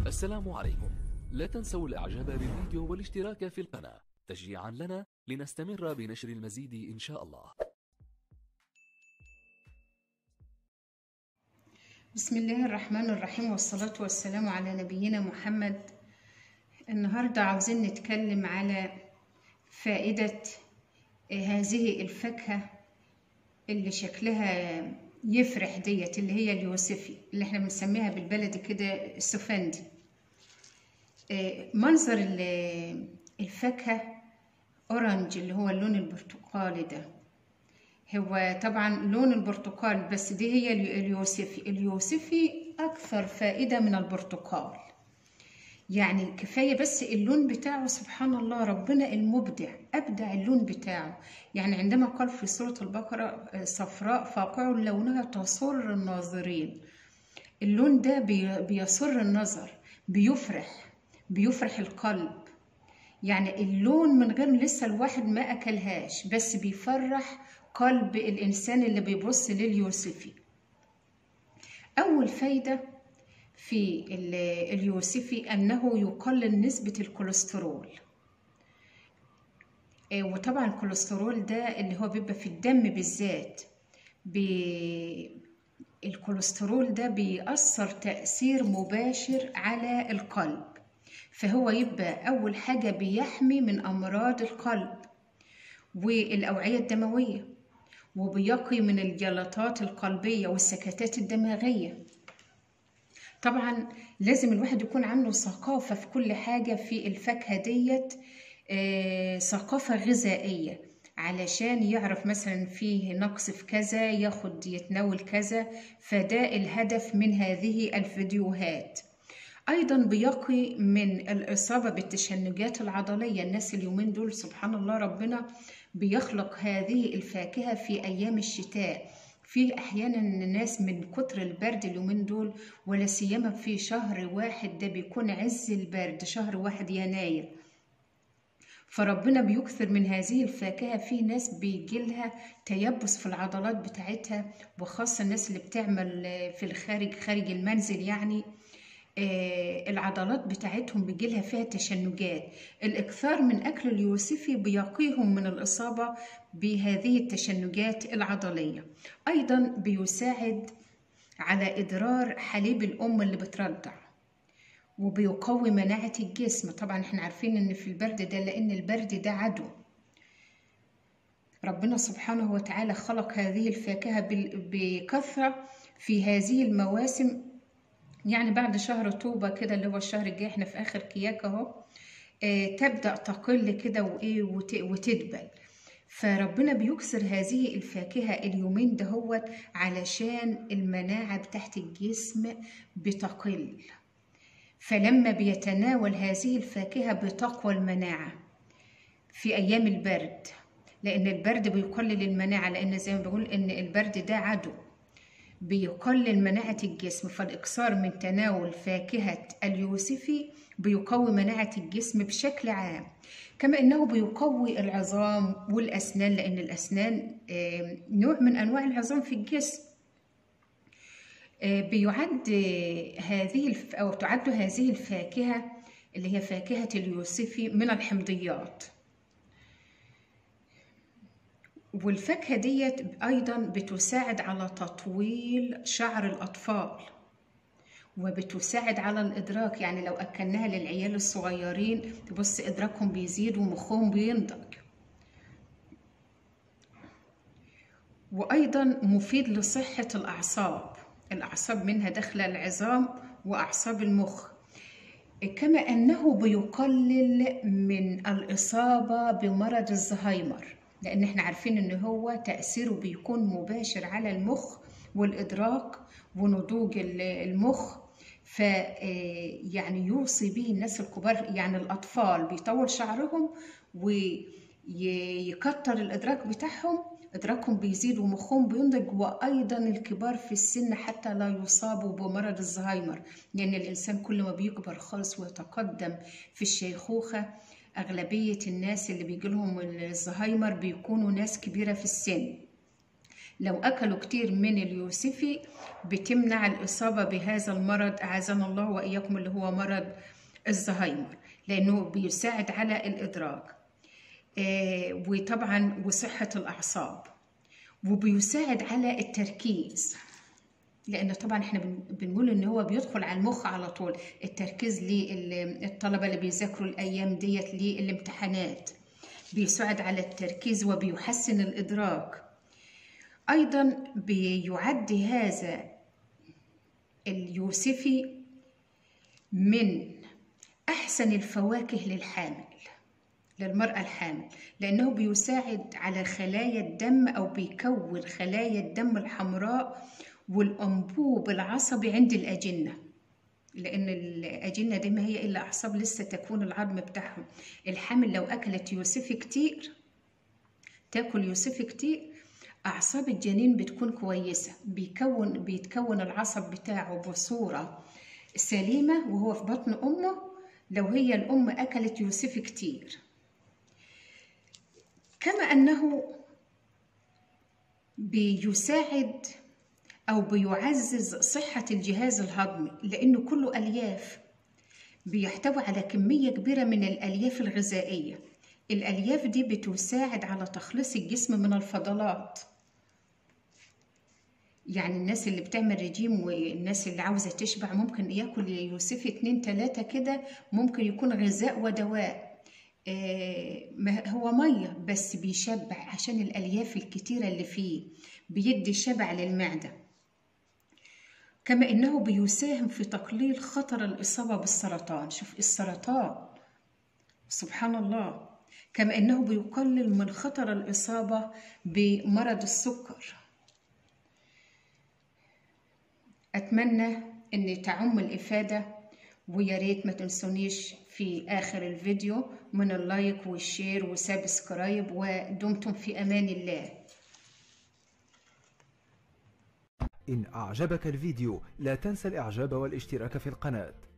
السلام عليكم لا تنسوا الاعجاب بالفيديو والاشتراك في القناة تشجيعا لنا لنستمر بنشر المزيد ان شاء الله بسم الله الرحمن الرحيم والصلاة والسلام على نبينا محمد النهاردة عاوزين نتكلم على فائدة هذه الفاكهة اللي شكلها يفرح ديت اللي هي اليوسفي اللي احنا بنسميها بالبلدي كده السفندي منظر الفاكهة أورنج اللي هو اللون البرتقالي ده هو طبعا لون البرتقال بس دي هي اليوسفي اليوسفي أكثر فائدة من البرتقال يعني كفاية بس اللون بتاعه سبحان الله ربنا المبدع أبدع اللون بتاعه يعني عندما قال في سورة البقرة صفراء فاقع لونها تسر الناظرين اللون ده بيسر النظر بيفرح بيفرح القلب يعني اللون من غير لسه الواحد ما أكلهاش بس بيفرح قلب الإنسان اللي بيبص لليوسفي أول فايدة في اليوسفي أنه يقلل نسبة الكوليسترول وطبعا الكوليسترول ده اللي هو بيبقى في الدم بالذات بي الكوليسترول ده بيأثر تأثير مباشر على القلب فهو يبقى أول حاجة بيحمي من أمراض القلب والأوعية الدموية وبيقي من الجلطات القلبية والسكتات الدماغية طبعا لازم الواحد يكون عنده ثقافة في كل حاجة في الفاكهة ديت آه ثقافة غذائية علشان يعرف مثلا فيه نقص في كذا ياخد يتناول كذا فده الهدف من هذه الفيديوهات أيضا بيقي من الإصابة بالتشنجات العضلية الناس اليومين دول سبحان الله ربنا بيخلق هذه الفاكهة في أيام الشتاء في أحيانا الناس من كتر البرد اليومين دول ولا سيما في شهر واحد ده بيكون عز البرد شهر واحد يناير فربنا بيكثر من هذه الفاكهة في ناس بيجيلها تيبس في العضلات بتاعتها وخاصة الناس اللي بتعمل في الخارج خارج المنزل يعني العضلات بتاعتهم بيجيلها فيها تشنجات الإكثار من أكل اليوسفي بيقيهم من الإصابة بهذه التشنجات العضلية أيضا بيساعد على إدرار حليب الأم اللي بترضع وبيقوي مناعة الجسم طبعا احنا عارفين ان في البرد ده لان البرد ده عدو ربنا سبحانه وتعالى خلق هذه الفاكهة بكثرة في هذه المواسم يعني بعد شهر طوبة كده اللي هو الشهر الجاي احنا في آخر كياك اهو اه تبدأ تقل كده وإيه وتدبل فربنا بيكسر هذه الفاكهة اليومين دهوت علشان المناعة بتاعت الجسم بتقل فلما بيتناول هذه الفاكهة بتقوى المناعة في أيام البرد لأن البرد بيقلل المناعة لأن زي ما بقول إن البرد ده عدو بيقلل مناعة الجسم فالإكثار من تناول فاكهة اليوسفي بيقوي مناعة الجسم بشكل عام كما أنه بيقوي العظام والأسنان لأن الأسنان نوع من أنواع العظام في الجسم بيعد هذه أو تعد هذه الفاكهة اللي هي فاكهة اليوسفي من الحمضيات والفاكهة ديت أيضا بتساعد على تطويل شعر الأطفال وبتساعد على الإدراك يعني لو أكلناها للعيال الصغيرين تبص إدراكهم بيزيد ومخهم بينضج وأيضا مفيد لصحة الأعصاب الأعصاب منها داخلة العظام وأعصاب المخ كما أنه بيقلل من الإصابة بمرض الزهايمر لأن احنا عارفين إن هو تأثيره بيكون مباشر على المخ والإدراك ونضوج المخ ف يعني يوصي به الناس الكبار يعني الأطفال بيطول شعرهم ويكتر الإدراك بتاعهم إدراكهم بيزيد ومخهم بينضج وأيضا الكبار في السن حتى لا يصابوا بمرض الزهايمر لأن الإنسان كل ما بيكبر خالص ويتقدم في الشيخوخة أغلبية الناس اللي بيجيلهم الزهايمر بيكونوا ناس كبيرة في السن لو أكلوا كتير من اليوسفي بتمنع الإصابة بهذا المرض أعاذنا الله وإياكم اللي هو مرض الزهايمر لأنه بيساعد على الإدراك آه، وطبعا وصحة الأعصاب وبيساعد على التركيز لان طبعا احنا بن- بنقول ان هو بيدخل على المخ على طول التركيز للطلبه اللي بيذاكروا الايام ديت للامتحانات بيساعد على التركيز وبيحسن الادراك ايضا بيعد هذا اليوسفي من احسن الفواكه للحامل للمرأة الحامل لأنه بيساعد على خلايا الدم أو بيكون خلايا الدم الحمراء والأنبوب العصبي عند الأجنة لأن الأجنة دي ما هي إلا أعصاب لسه تكون العظم بتاعهم الحامل لو أكلت يوسفي كتير تاكل يوسفي كتير أعصاب الجنين بتكون كويسة بيكون بيتكون العصب بتاعه بصورة سليمة وهو في بطن أمه لو هي الأم أكلت يوسفي كتير كما أنه بيساعد أو بيعزز صحة الجهاز الهضمي لأنه كله ألياف بيحتوي على كمية كبيرة من الألياف الغذائية الألياف دي بتساعد على تخليص الجسم من الفضلات يعني الناس اللي بتعمل رجيم والناس اللي عاوزة تشبع ممكن ياكل يوسفي اتنين تلاتة كده ممكن يكون غذاء ودواء آه، ما هو مية بس بيشبع عشان الألياف الكتيرة اللي فيه بيدي شبع للمعدة كما إنه بيساهم في تقليل خطر الإصابة بالسرطان شوف السرطان سبحان الله كما إنه بيقلل من خطر الإصابة بمرض السكر أتمنى أن تعم الإفادة ويا ريت ما تنسونيش في آخر الفيديو من اللايك والشير وسابسكرايب ودمتم في أمان الله إن أعجبك الفيديو لا تنسى الإعجاب والاشتراك في القناة